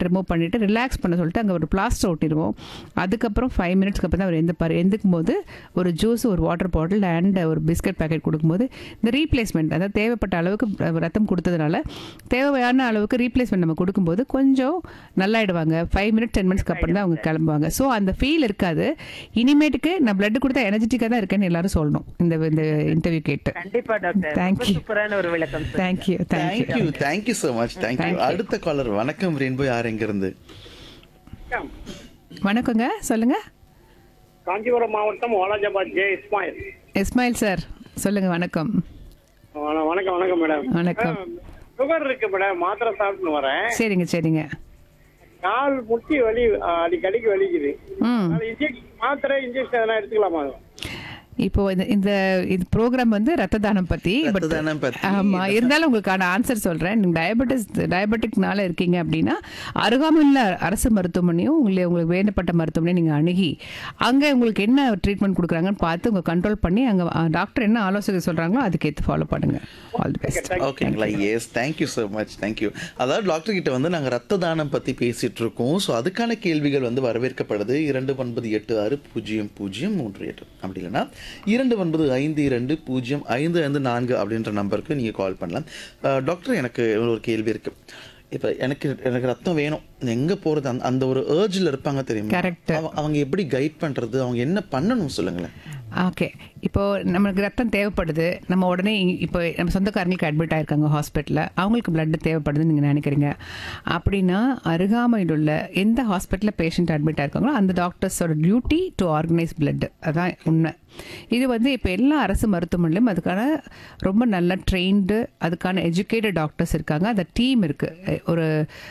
Blood remove பண்ணிவிட்டு relax பண்ண சொல்லிட்டு அங்கே ஒரு பிளாஸ்டர் ஒட்டிடுவோம் அதுக்கப்புறம் ஃபைவ் மினிட்ஸ்க்கு அப்புறம் தான் அவர் எந்திப்பார் எந்திக்கும் போது ஒரு ஜூஸ் ஒரு வாட்டர் பாட்டில் அண்ட் ஒரு பிஸ்கட் பேக்கெட் கொடுக்கும்போது இந்த ரீப்ளேஸ்மெண்ட் அதாவது தேவைப்பட்ட அளவுக்கு ரத்தம் கொடுத்ததுனால தேவையான அளவுக்கு ரீப்ளேஸ்மெண்ட் நம்ம கொடுக்கும்போது கொஞ்சம் நல்லாயிடுவாங்க ஃபைவ் மினிட்ஸ் டென் மினிட்ஸ்க்கு அப்புறம் தான் அவங்க கிளம்புவாங்க ஸோ அந்த ஃபீல் இருக்காது இனிமேட்டுக்கு நான் பிளட் கொடுத்தா எனர்ஜெட்டிக்காக தான் இருக்கேன்னு எல்லாரும் சொல்லணும் இந்த இந்த இன்டர்வியூ கேட்டு கண்டிப்பா டாக்டர் Thank ரொம்ப you. சூப்பரான ஒரு விளக்கம் sir. Thank you thank you thank you thank you so much thank you Thank you. அடுத்த காலர் வணக்கம் ரெயின்போ யார் எங்க இருந்து வணக்கங்க சொல்லுங்க காஞ்சிபுரம் மாவட்டம் வாலாஜாபாத் ஜே இஸ்மாயில் இஸ்மாயில் சார் சொல்லுங்க வணக்கம் வண- வணக்கம் வணக்கம் மேடம் வணக்கம் சுகர் இருக்கு மேடம் மாத்திரை சாப்பிட்டுன்னு வரேன் சரிங்க சரிங்க கால் முட்டி வலி அஹ், அடிக்கடிக்கு வலிக்குது ம் அது இன்ஜெக்ஷன் மாத்திரை இன்ஜெக்ஷன் எதனா எடுத்துக்கலாமா இப்போ இந்த இந்த இது ப்ரோக்ராம் வந்து ரத்த தானம் பத்தி but- ரத்த தானம் பத்தி. ஆமா இருந்தாலும் உங்களுக்கான ஆன்சர் சொல்றேன் நீங்க டயபெட்டிஸ் டயபெட்டிக்னால இருக்கீங்க அப்படின்னா அருகாமையில் அரசு மருத்துவமனையும் உங்களுக்கு உங்களுக்கு வேண்டப்பட்ட மருத்துவமனையும் நீங்க அணுகி அங்க உங்களுக்கு என்ன ட்ரீட்மெண்ட் கொடுக்குறாங்கன்னு பார்த்து உங்க கண்ட்ரோல் பண்ணி அங்க டாக்டர் என்ன ஆலோசனை சொல்றாங்களோ அதுக்கேற்று ஃபாலோ பண்ணுங்க ஆல் தி பெஸ்ட் ஓகேங்களா yes thank you so much thank you அதாவது டாக்டர் கிட்ட வந்து நாங்கள் ரத்த தானம் பற்றி பேசிட்டு இருக்கோம் ஸோ அதுக்கான கேள்விகள் வந்து வரவேற்கப்படுது இரண்டு ஒன்பது எட்டு ஆறு பூஜ்ஜியம் பூஜ்ஜியம் மூன்று எட்டு அப்படி இல்லைன்னா இரண்டு ஒன்பது ஐந்து இரண்டு பூஜ்ஜியம் ஐந்து ஐந்து நான்கு அப்படின்ற நம்பருக்கு நீங்கள் கால் பண்ணலாம் அஹ், டாக்டர் எனக்கு ஒரு கேள்வி இருக்கு இப்போ எனக்கு எனக்கு ரத்தம் வேணும் எங்கே போகிறது அந்த அந்த ஒரு ஏர்ஜில் இருப்பாங்க தெரியுமா Correct. அவ- அவங்க எப்படி கைட் பண்ணுறது அவங்க என்ன பண்ணணும் சொல்லுங்களேன் ஓகே இப்போ நமக்கு ரத்தம் தேவைப்படுது நம்ம உடனே இ- இப்போ நம்ம சொந்தக்காரங்களுக்கு அட்மிட் ஆயிருக்காங்க ஹாஸ்பிட்டலில் அவங்களுக்கு blood தேவைப்படுதுன்னு நீங்கள் நினைக்கிறீங்க அப்படின்னா அருகாமையில் உள்ள எந்த ஹாஸ்பிட்டலில் பேஷண்ட் அட்மிட் ஆயிருக்காங்களோ அந்த டாக்டர்ஸோட டியூட்டி டு ஆர்கனைஸ் blood அதான் உண்மை இது வந்து இப்போ எல்லா அரசு மருத்துவமனையிலும் அதுக்கான ரொம்ப நல்ல ட்ரெயின்டு அதுக்கான எஜுகேட்டட் டாக்டர்ஸ் இருக்காங்க அந்த டீம் இருக்குது ஒரு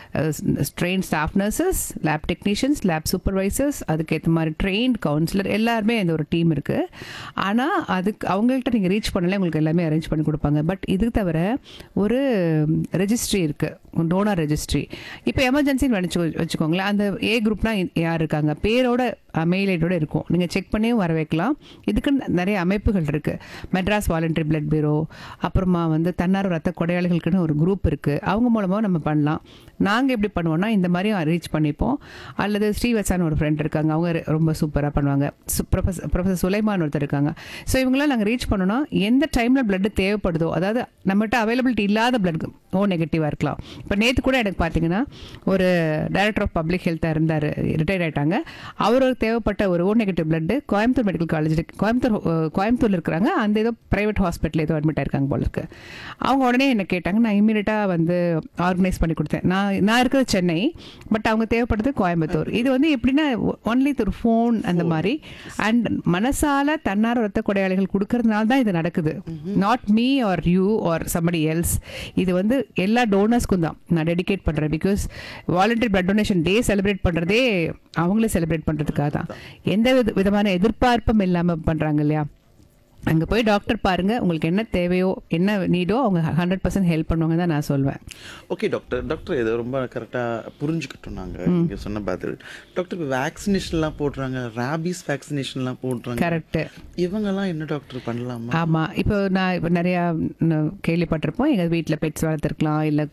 train staff nurses lab technicians lab supervisors அதுக்கேற்ற மாதிரி ட்ரெயின்ட் கவுன்சிலர் எல்லாருமே இந்த ஒரு டீம் இருக்குது ஆனால் அதுக்கு அவங்கள்ட்ட நீங்கள் ரீச் பண்ணல உங்களுக்கு எல்லாமே அரேஞ்ச் பண்ணி கொடுப்பாங்க பட் இது தவிர ஒரு ரெஜிஸ்ட்ரி இருக்குது டோனர் ரெஜிஸ்ட்ரி இப்போ எமர்ஜென்சின்னு நினச்சி வச்சுக்கோங்களேன் அந்த ஏ குரூப்னா யார் இருக்காங்க பேரோட மெயில் ஐடியோட இருக்கும் நீங்கள் செக் பண்ணியும் வர வைக்கலாம் இதுக்கு நிறைய அமைப்புகள் இருக்குது மெட்ராஸ் வாலண்டரி பிளட் பீரோ அப்புறமா வந்து தன்னார்வ ரத்த கொடையாளிகளுக்குன்னு ஒரு குரூப் இருக்குது அவங்க மூலமாக நம்ம பண்ணலாம் நாங்கள் எப்படி பண்ணுவோம்னா இந்த மாதிரியும் ரீச் பண்ணிப்போம் அல்லது ஸ்ரீவத்சான்னு ஒரு ஃப்ரெண்ட் இருக்காங்க அவங்க ரெ- ரொம்ப சூப்பராக பண்ணுவாங்க சு- ப்ரொஃபஸர் ப்ரொஃபஸர் சுலைமான் ஒருத்தர் இருக்காங்க ஸோ இவங்களாம் நாங்கள் ரீச் பண்ணோன்னா எந்த டைமில் blood தேவைப்படுதோ அதாவது நம்மகிட்ட அவைலபிலிட்டி இல்லாத பிளட் ஓ நெகட்டிவாக இருக்கலாம் இப்போ நேற்று கூட எனக்கு பார்த்தீங்கன்னா ஒரு டைரக்டர் ஆஃப் பப்ளிக் ஹெல்த்தாக இருந்தார் ரிட்டையர் ஆயிட்டாங்க அவருக்கு தேவைப்பட்ட ஒரு O negative blood Coimbatore medical college Coimbatore அஹ், கோயம்புத்தூர்ல இருக்கிறாங்க அந்த ஏதோ ப்ரைவேட் ஹாஸ்பிட்டல் ஏதோ அட்மிட் ஆயிருக்காங்க போல இருக்கு அவங்க உடனே என்ன கேட்டாங்க நான் இமீடியட்டாக வந்து ஆர்கனைஸ் பண்ணி கொடுத்தேன் நான் நான் இருக்கிறது சென்னை பட் அவங்க தேவைப்படுறது கோயம்புத்தூர் இது வந்து எப்படின்னா ஒன்லி ஒரு ஃபோன் அந்த மாதிரி அண்ட் மனசால தன்னார்வ ரத்த கொடையாளிகள் கொடுக்கறதுனால தான் இது நடக்குது not me are you are somebody else இது வந்து எல்லா டோனர்ஸ்க்கும் தான் நான் டெடிகேட் பண்ணுறேன் because voluntary blood donation day celebrate பண்ணுறதே அவங்களே செலிப்ரேட் பண்ணுறதுக்காக தான் எந்த வித விதமான எதிர்பார்ப்பும் இல்லாமல் பண்ணுறாங்க இல்லையா அங்கே போய் டாக்டர் பாருங்க உங்களுக்கு என்ன தேவையோ என்ன நீடோ அவங்க ஹண்ட்ரட் பர்சன்ட் ஹெல்ப் பண்ணுவாங்க தான் நான் சொல்வேன் ஓகே டாக்டர் டாக்டர் இதை ரொம்ப கரெக்டாக புரிஞ்சுக்கிட்டோம் நாங்கள் நீங்கள் சொன்ன பதில் டாக்டர் இப்போ வேக்சினேஷன்லாம் போடுறாங்க ரேபிஸ் வேக்சினேஷன்லாம் போடுறாங்க கரெக்டு இவங்கெல்லாம் என்ன டாக்டர் பண்ணலாமா ஆமாம் இப்போ நான் இப்போ நிறையா ந- கேள்விப்பட்டிருப்போம் எங்கள் வீட்டில் பெட்ஸ் வளர்த்துருக்கலாம் இல்லை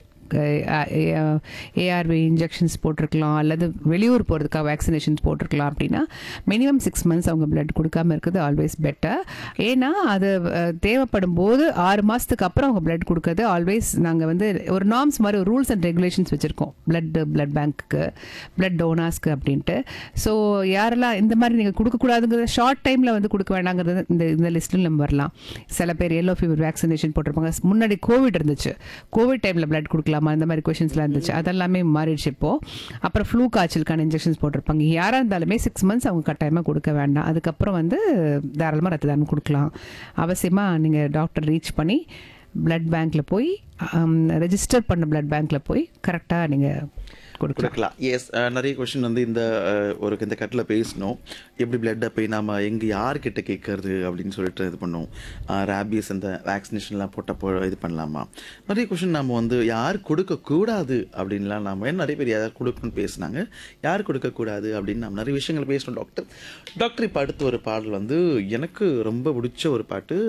ஏஆர்வி இன்ஜெக்ஷன்ஸ் போட்டிருக்கலாம் அல்லது வெளியூர் போகிறதுக்காக வேக்சினேஷன்ஸ் போட்டிருக்கலாம் அப்படின்னா மினிமம் சிக்ஸ் மந்த்ஸ் அவங்க blood கொடுக்காம இருக்குது ஆல்வேஸ் பெட்டர் ஏன்னா அது அஹ், தேவைப்படும் போது ஆறு மாதத்துக்கு அப்புறம் அவங்க blood கொடுக்கறது ஆல்வேஸ் நாங்கள் வந்து ஒரு நார்ம்ஸ் மாதிரி ஒரு ரூல்ஸ் அண்ட் ரெகுலேஷன்ஸ் வச்சுருக்கோம் blood blood பேங்க்குக்கு blood டோனாஸ்க்கு அப்படின்ட்டு ஸோ யாரெல்லாம் இந்த மாதிரி நீங்கள் கொடுக்கக்கூடாதுங்கிறத ஷார்ட் டைமில் வந்து கொடுக்க வேண்டாங்கிறது இந்த இந்த லிஸ்ட்டில் நம்ம வரலாம் சில பேர் எல்லோ ஃபீவர் வேக்சினேஷன் போட்டிருப்பாங்க முன்னாடி கோவிட் இருந்துச்சு கோவிட் டைமில் blood கொடுக்கலாமா இந்த மாதிரி கொஷின்ஸ்லாம் இருந்துச்சு அதெல்லாமே மாறிடுச்சு இப்போ அப்புறம் ஃப்ளூ காய்ச்சலுக்கான இன்ஜெக்ஷன்ஸ் போட்டிருப்பாங்க யாராக இருந்தாலுமே சிக்ஸ் மந்த்ஸ் அவங்க கட்டாயமாக கொடுக்க வேண்டாம் அதுக்கப்புறம் வந்து தாராளமாக ரத்த தானம் கொடுக்கலாம் அவசியமாக நீங்கள் டாக்டர் ரீச் பண்ணி பிளட் பேங்க்கில் போய் ரெஜிஸ்டர் பண்ண பிளட் பேங்க்கில் போய் கரெக்டாக நீங்கள் கொடுக்கலாம் கொடுக்கலாம் எஸ் நிறைய கொஷின் வந்து இந்த அஹ், ஒரு இந்த கட்டில் பேசணும் எப்படி பிளட்டை போய் நாம எங்கே யார்கிட்ட கேட்கறது அப்படின்னு சொல்லிட்டு இது பண்ணுவோம் ரேபிஸ் அந்த வேக்சினேஷன்லாம் போட்டப்போ இது பண்ணலாமா நிறைய கொஷின் நம்ம வந்து யார் கொடுக்கக்கூடாது அப்படின்லாம் நாம ஏன் நிறைய பேர் யார் கொடுக்கணும்னு பேசுனாங்க யார் கொடுக்கக்கூடாது அப்படின்னு நம்ம நிறைய விஷயங்கள் பேசணும் டாக்டர் டாக்டர் இப்போ அடுத்த ஒரு பாடல் வந்து எனக்கு ரொம்ப பிடிச்ச ஒரு பாட்டு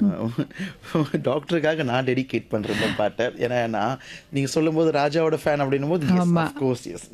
டாக்டருக்காக நான் டெடிகேட் பண்ணுற இந்த பாட்டை ஏன்னா நான் நீங்கள் சொல்லும்போது ராஜாவோட ஃபேன் அப்படின்னும் போது ஆமா. Course S